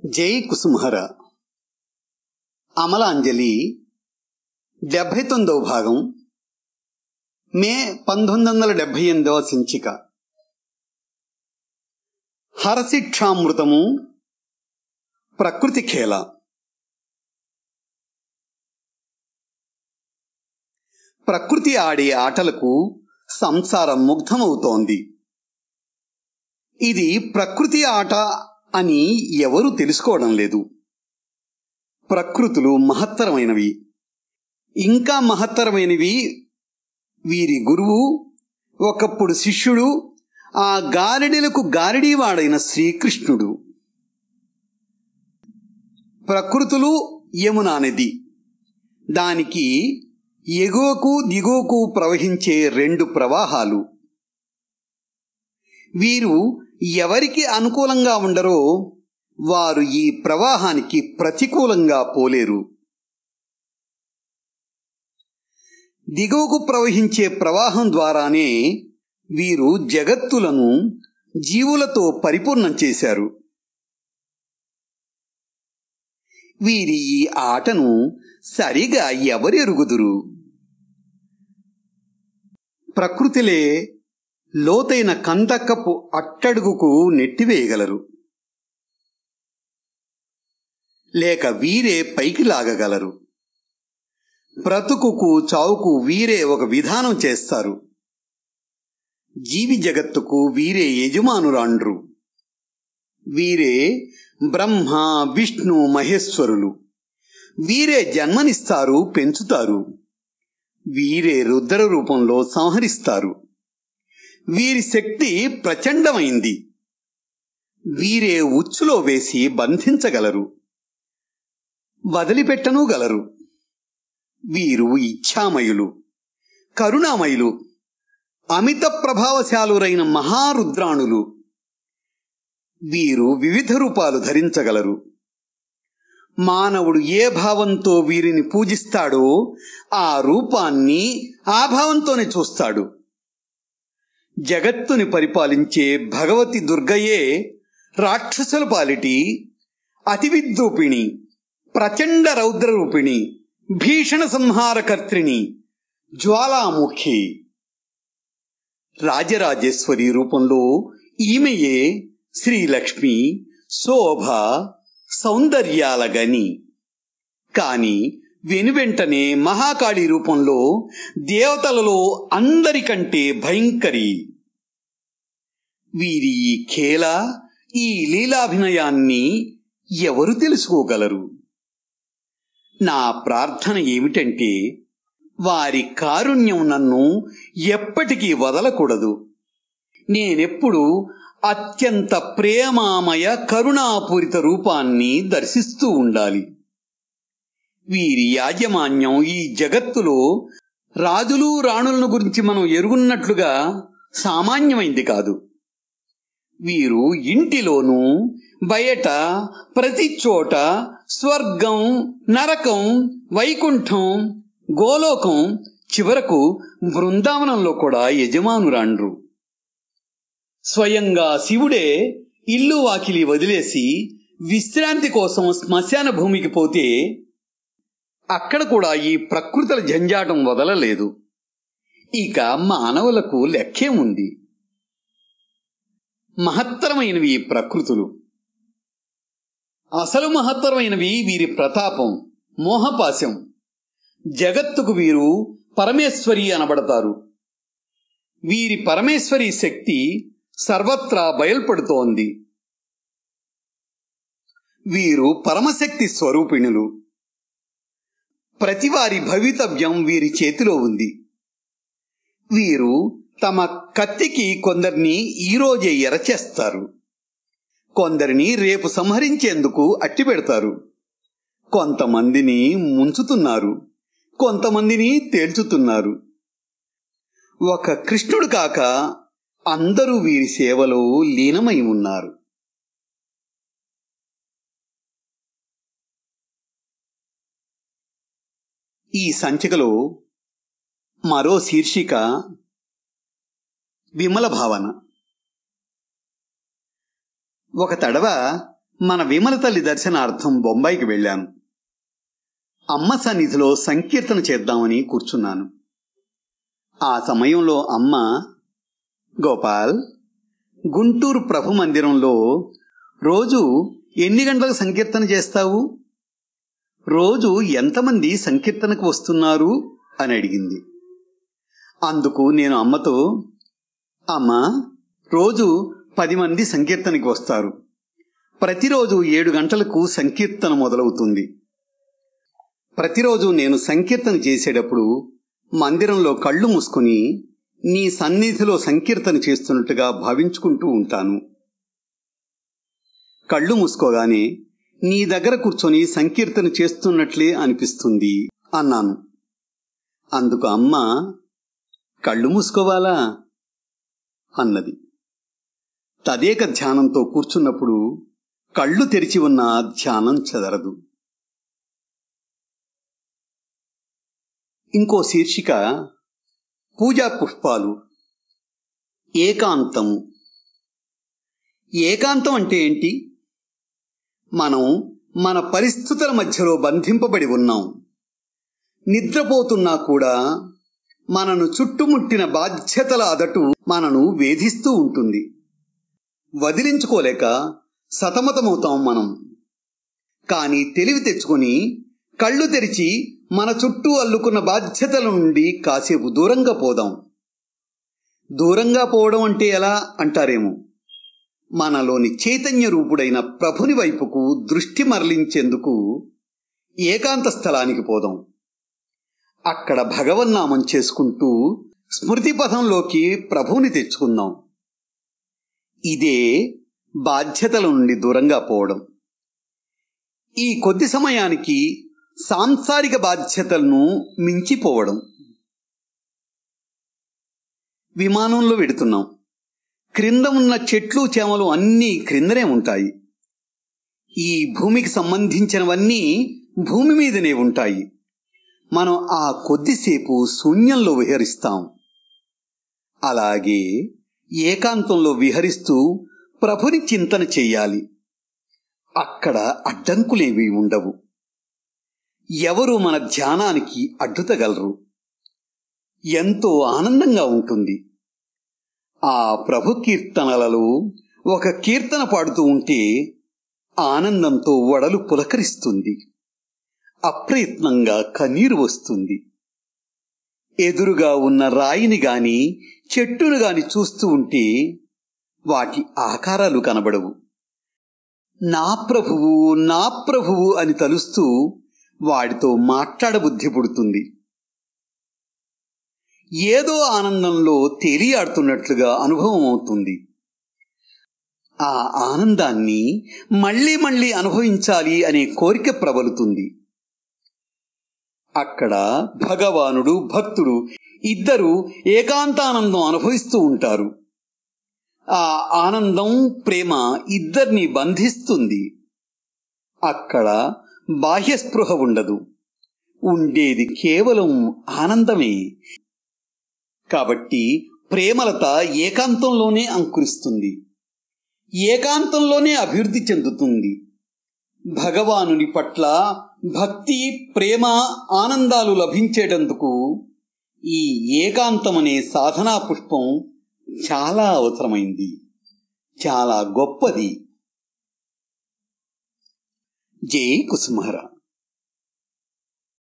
జై కుసుమహర అమలాంజలి డెబ్భై తొమ్మిదవ భాగం మే పంతొమ్మిది వందల డెబ్భై ఎనిమిదవ సంచిక హరశిక్షామృతము ప్రకృతి ఖేల ప్రకృతి ఆడే ఆటలకు సంసారం ముగ్ధమవుతోంది ఇది ప్రకృతి ఆట అని ఎవరు తెలుసుకోవడం లేదు ప్రకృతులు మహత్తరమైనవి ఇంకా మహత్తరమైనవి వీరి గురువు ఒకప్పుడు శిష్యుడు ఆ గారడీలకు గారడీవాడైన శ్రీకృష్ణుడు ప్రకృతులు యమునా నది దానికి ఎగువకు దిగువకు ప్రవహించే రెండు ప్రవాహాలు వీరు ఎవరికి అనుకూలంగా ఉండరో వారు ఈ ప్రవాహానికి ప్రతికూలంగా పోలేరు దిగువకు ప్రవహించే ప్రవాహం ద్వారానే వీరు జగత్తులను జీవులతో పరిపూర్ణం చేశారు వీరి ఈ ఆటను సరిగా ఎవరెరుగుదురు ప్రకృతిలే లోతైన కందకపు అట్టడుగుకు నెట్టివేయగలరు లేక వీరే పైకి లాగగలరు బ్రతుకుకు చావుకు వీరే ఒక విధానం చేస్తారు జీవి జగత్తుకు వీరే యజమానురాండ్రు వీరే బ్రహ్మ విష్ణు మహేశ్వరులు వీరే జన్మనిస్తారు పెంచుతారు వీరే రుద్ర రూపంలో సంహరిస్తారు వీరి శక్తి ప్రచండమైంది వీరే ఉచ్చులో వేసి బంధించగలరు వదిలిపెట్టను గలరు వీరు ఇచ్ఛామయులు కరుణామయులు అమిత ప్రభావశాలురైన మహారుద్రాణులు వీరు వివిధ రూపాలు ధరించగలరు మానవుడు ఏ భావంతో వీరిని పూజిస్తాడో ఆ రూపాన్ని ఆ భావంతోనే చూస్తాడు జగత్తుని పరిపాలించే భగవతి దుర్గయే రాక్షసుల పాలిటి అతి విద్రూపిణి ప్రచండ రౌద్ర రూపిణి భీషణ సంహారకర్త్రిణి జ్వాలాముఖి రాజరాజేశ్వరి రూపంలో ఈమెయే శ్రీలక్ష్మి శోభ సౌందర్యాల గని కాని వెనువెంటనే మహాకాళి రూపంలో దేవతలలో అందరికంటే భయంకరి వీరి ఈ ఖేల ఈ లీలాభినయాన్ని ఎవరు తెలుసుకోగలరు నా ప్రార్థన ఏమిటంటే వారి కారుణ్యం నన్ను ఎప్పటికీ వదలకూడదు నేనెప్పుడు అత్యంత ప్రేమామయ కరుణాపూరిత రూపాన్ని దర్శిస్తూ ఉండాలి వీరి యాజమాన్యం ఈ జగత్తులో రాజులు రాణులను గురించి మనం ఎరుగున్నట్లుగా సామాన్యమైంది కాదు వీరు ఇంటిలోనూ బయట ప్రతి చోట స్వర్గం నరకం వైకుంఠం గోలోకం చివరకు బృందావనంలో కూడా యజమానురాండ్రు స్వయంగా శివుడే ఇల్లు వాకిలి వదిలేసి విశ్రాంతి కోసం శ్మశాన భూమికి పోతే అక్కడ కూడా ఈ ప్రకృతుల జంజాటం వదలలేదు ఇక మానవులకు లెక్కే ఉంది మహత్తరమైనవి ఈ ప్రకృతులు అసలు మహత్తరమైనవి వీరి ప్రతాపం మోహపాశం జగత్తుకు వీరు పరమేశ్వరి అనబడతారు వీరి పరమేశ్వరి శక్తి సర్వత్రా బయల్పడుతోంది వీరు పరమశక్తి స్వరూపిణులు ప్రతివారి భవితవ్యం వీరి చేతిలో ఉంది వీరు తమ కత్తికి కొందరిని ఈరోజే ఎరచేస్తారు కొందరిని రేపు సంహరించేందుకు అట్టిపెడతారు కొంతమందిని ముంచుతున్నారు కొంతమందిని తేల్చుతున్నారు ఒక కృష్ణుడు కాక అందరూ వీరి సేవలో లీనమై ఉన్నారు ఈ సంచికలో మరో శీర్షిక విమల భావన ఒక తడవ మన విమల తల్లి దర్శనార్థం బొంబాయికి వెళ్ళాను అమ్మ సన్నిధిలో సంకీర్తన చేద్దామని కూర్చున్నాను ఆ సమయంలో అమ్మ గోపాల్ గుంటూరు ప్రభు మందిరంలో రోజు ఎన్ని గంటలకు సంకీర్తన చేస్తావు రోజు ఎంతమంది సంకీర్తనకు వస్తున్నారు అని అడిగింది అందుకు నేను అమ్మతో అమ్మ రోజు పది మంది సంకీర్తనకి వస్తారు ప్రతిరోజు ఏడు గంటలకు సంకీర్తన మొదలవుతుంది ప్రతిరోజు నేను సంకీర్తన చేసేటప్పుడు మందిరంలో కళ్ళు మూసుకుని నీ సన్నిధిలో సంకీర్తన చేస్తున్నట్టుగా భావించుకుంటూ ఉంటాను కళ్ళు మూసుకోగానే నీ దగ్గర కూర్చొని సంకీర్తన చేస్తున్నట్లే అనిపిస్తుంది అన్నాను అందుకు అమ్మ కళ్ళు మూసుకోవాలా అన్నది తదేక ధ్యానంతో కూర్చున్నప్పుడు కళ్ళు తెరిచి ఉన్న ధ్యానం చెదరదు ఇంకో శీర్షిక పూజా పుష్పాలు ఏకాంతము ఏకాంతం అంటే ఏంటి మనం మన పరిస్థితుల మధ్యలో బంధింపబడి ఉన్నాం నిద్రపోతున్నా కూడా మనను చుట్టుముట్టిన బాధ్యతల అదటు మనను వేధిస్తూ ఉంటుంది వదిలించుకోలేక సతమతమవుతాం మనం కానీ తెలివి తెచ్చుకొని కళ్ళు తెరిచి మన చుట్టూ అల్లుకున్న బాధ్యతల నుండి కాసేపు దూరంగా పోదాం దూరంగా పోవడం అంటే ఎలా అంటారేమో మనలోని చైతన్య రూపుడైన ప్రభుని వైపుకు దృష్టి మరలించేందుకు ఏకాంత స్థలానికి పోదాం అక్కడ భగవన్నామం చేసుకుంటూ స్మృతి పథంలోకి ప్రభువుని తెచ్చుకుందాం ఇదే బాధ్యతల నుండి దూరంగా పోవడం ఈ కొద్ది సమయానికి సాంసారిక బాధ్యతలను మించిపోవడం విమానంలో వెడుతున్నాం క్రింద ఉన్న చెట్లు చేమలు అన్నీ క్రిందనే ఉంటాయి ఈ భూమికి సంబంధించినవన్నీ భూమి మీదనే ఉంటాయి మనం ఆ కొద్దిసేపు శూన్యంలో విహరిస్తాం అలాగే ఏకాంతంలో విహరిస్తూ ప్రభుని చింతన చెయ్యాలి అక్కడ అడ్డంకులేవి ఉండవు ఎవరు మన ధ్యానానికి అడ్డుతగలరు ఎంతో ఆనందంగా ఉంటుంది ఆ ప్రభు కీర్తనలలో ఒక కీర్తన పాడుతూ ఉంటే ఆనందంతో వడలు పులకరిస్తుంది అప్రయత్నంగా కన్నీరు వస్తుంది ఎదురుగా ఉన్న రాయిని గాని చెట్టును గాని చూస్తూ ఉంటే వాటి ఆకారాలు కనబడవు నా ప్రభువు నా ప్రభువు అని తలుస్తూ వాడితో మాట్లాడబుద్ధి పుడుతుంది ఏదో ఆనందంలో తేలియాడుతున్నట్లుగా అనుభవం అవుతుంది ఆ ఆనందాన్ని మళ్ళీ మళ్ళీ అనుభవించాలి అనే కోరిక ప్రబలుతుంది అక్కడ భగవానుడు భక్తుడు ఇద్దరు ఏకాంతానందం అనుభవిస్తూ ఉంటారు ఆ ఆనందం ప్రేమ ఇద్దరిని బంధిస్తుంది అక్కడ బాహ్యస్పృహ ఉండదు ఉండేది కేవలం ఆనందమే కాబట్టి ప్రేమలత ఏకాంతంలోనే అంకురిస్తుంది ఏకాంతంలోనే అభివృద్ధి చెందుతుంది భగవానుని పట్ల భక్తి ప్రేమ ఆనందాలు లభించేటందుకు ఈ ఏకాంతమనే సాధనా పుష్పం చాలా అవసరమైంది చాలా గొప్పది జై కుసుమహర